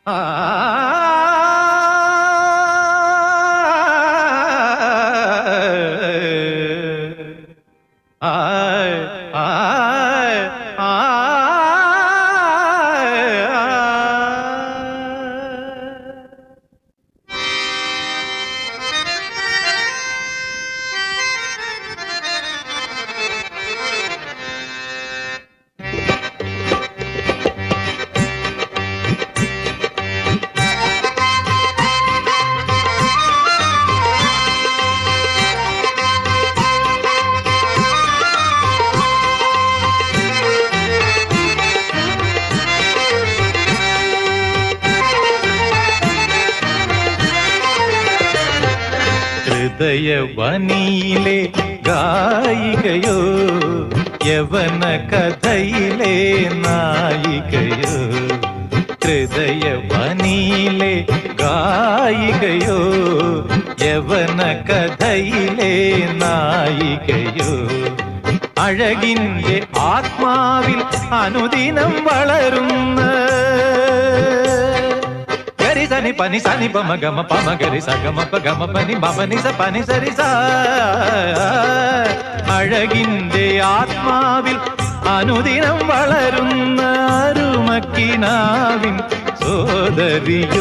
ഹൃദയവനിയിലെ ഗായികയോ യവന കഥയിലെ നായികയോ ഹൃദയവനിയിലെ ഗായികയോ യവന കഥയിലെ നായികയോ അഴകിന്റെ ആത്മാവിൽ അനുദിനം വളരുന്ന గరి సని పని సని పమ గమ పమ గరి స గమ ప గమ పని మమ ని స పని సరి స അഴകിന്റെ ആത്മാവിൽ അനുദിനം വളരുന്ന അരുമക്കിനാവിൻ സോദരിയോ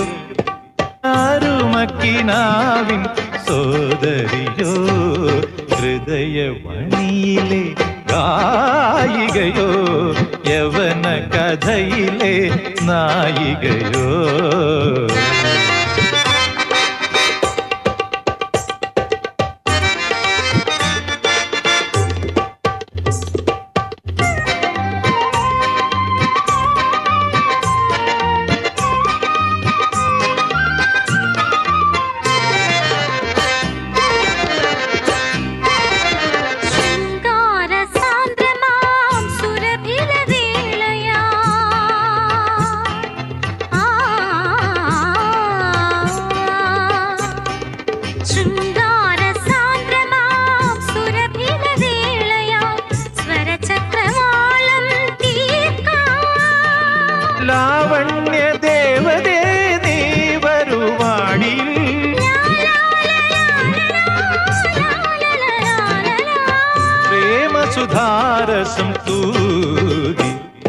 അരുമക്കിനാവിൻ സോദരിയോ ഹൃദയമണിയിലെ ഗായികയോ യവന കഥയിലെ നായികയോ ശൃംഗാരസാന്ദ്രമാം സുരഭിലവേളയാ ശൃംഗാരസാന്ദ്രമാം സുരഭിലവേളയാ സ്വരചക്രവാളം തീർക്കാം ലാവണ്യ ദേവതേ നീ വരുവാടി പ്രേമസുധാരസം തൂകി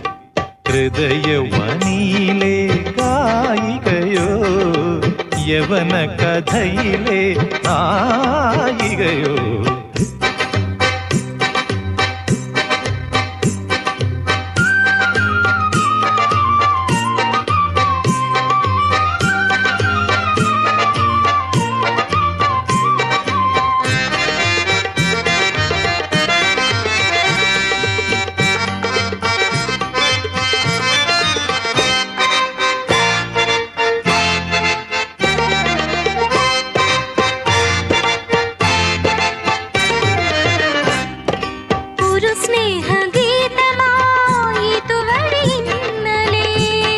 ഹൃദയവനിയിലെ ഗായികയോ യവന കഥയിലെ നായികയോ ഒരു സ്നേഹഗീതമായി ഇതുവഴി ഇന്നലെ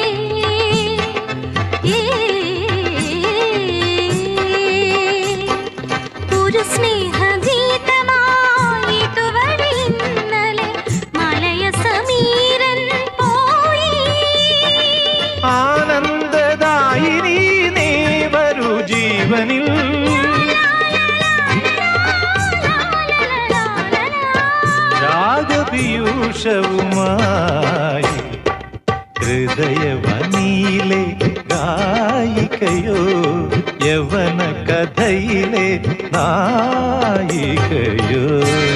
ഒരു സ്നേഹഗീതമായി ഇതുവഴി ഇന്നലെ മലയ സമീരൻ പോയി ആനന്ദദായിനി നീ വരൂ ജീവനിൽ രാഗപീയൂഷവുമായി ഹൃദയവനിയിലെ ഗായികയോ യവന കഥയിലെ നായികയോ